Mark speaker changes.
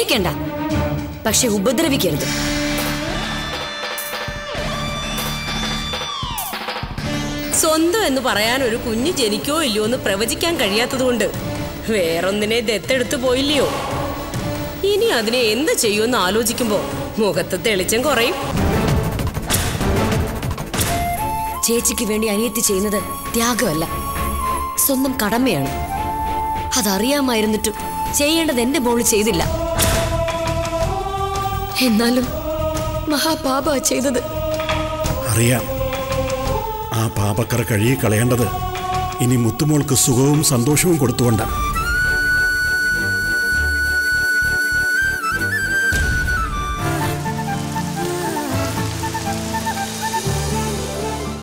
Speaker 1: സ്നേഹിക്കണ്ട പക്ഷെ ഉപദ്രവിക്കരുത്
Speaker 2: സ്വന്തം എന്ന് പറയാൻ ഒരു കുഞ്ഞ് ജനിക്കോ ഇല്ലയോ എന്ന് പ്രവചിക്കാൻ കഴിയാത്തതുകൊണ്ട് വേറൊന്നിനെ ദത്തെടുത്തു പോയില്ലയോ ഇനി അതിനെ എന്ത് ചെയ്യുമെന്ന് ആലോചിക്കുമ്പോ മുഖത്ത് തെളിച്ചം കുറയും
Speaker 1: ചേച്ചിക്ക് വേണ്ടി അനിയത്തി ചെയ്യുന്നത് ത്യാഗമല്ല സ്വന്തം കടമയാണ് അതറിയാമായിരുന്നിട്ടും ചെയ്യേണ്ടത് എന്റെ മോള് ചെയ്തില്ല എന്നാലും മഹാപാപ ചെയ്തത്
Speaker 3: അറിയാം ആ പാപക്കറ കഴുകി കളയേണ്ടത് ഇനി മുത്തുമോൾക്ക് സുഖവും സന്തോഷവും കൊടുത്തുകൊണ്ടാണ്